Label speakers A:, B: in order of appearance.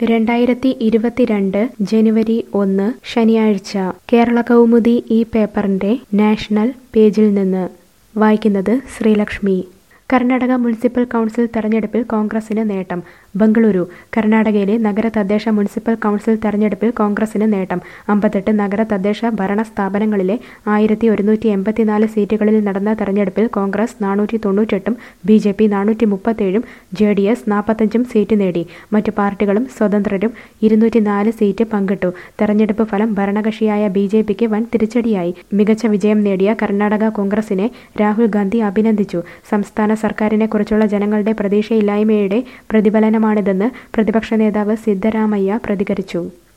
A: രണ്ടായിരത്തി ഇരുപത്തിരണ്ട് ജനുവരി ഒന്ന് ശനിയാഴ്ച കേരള കൗമുദി ഈ പേപ്പറിന്റെ നാഷണൽ പേജിൽ നിന്ന് വായിക്കുന്നത് ശ്രീലക്ഷ്മി കർണാടക മുനിസിപ്പൽ കൗൺസിൽ തെരഞ്ഞെടുപ്പിൽ കോൺഗ്രസിന് നേട്ടം ബംഗളൂരു കർണാടകയിലെ നഗര തദ്ദേശ മുനിസിപ്പൽ കൗൺസിൽ തെരഞ്ഞെടുപ്പിൽ കോൺഗ്രസിന് നേട്ടം അമ്പത്തെട്ട് നഗര തദ്ദേശ ഭരണ സ്ഥാപനങ്ങളിലെ ആയിരത്തി ഒരുന്നൂറ്റി എൺപത്തിനാല് സീറ്റുകളിൽ നടന്ന തെരഞ്ഞെടുപ്പിൽ കോൺഗ്രസ് നാനൂറ്റി തൊണ്ണൂറ്റെട്ടും ബി ജെ പി നാനൂറ്റി മുപ്പത്തേഴും ജെ ഡി എസ് നാൽപ്പത്തഞ്ചും സീറ്റ് നേടി മറ്റു പാർട്ടികളും സ്വതന്ത്രരും ഇരുന്നൂറ്റി നാല് സീറ്റ് പങ്കിട്ടു തെരഞ്ഞെടുപ്പ് ഫലം ഭരണകക്ഷിയായ ബി ജെ പിക്ക് വൻ തിരിച്ചടിയായി മികച്ച വിജയം നേടിയ കർണാടക കോൺഗ്രസിനെ രാഹുൽ ഗാന്ധി അഭിനന്ദിച്ചു സംസ്ഥാന സർക്കാരിനെ കുറിച്ചുള്ള ജനങ്ങളുടെ പ്രതീക്ഷയില്ലായ്മയുടെ പ്രതിഫലനമാണിതെന്ന് പ്രതിപക്ഷ നേതാവ് സിദ്ധരാമയ്യ പ്രതികരിച്ചു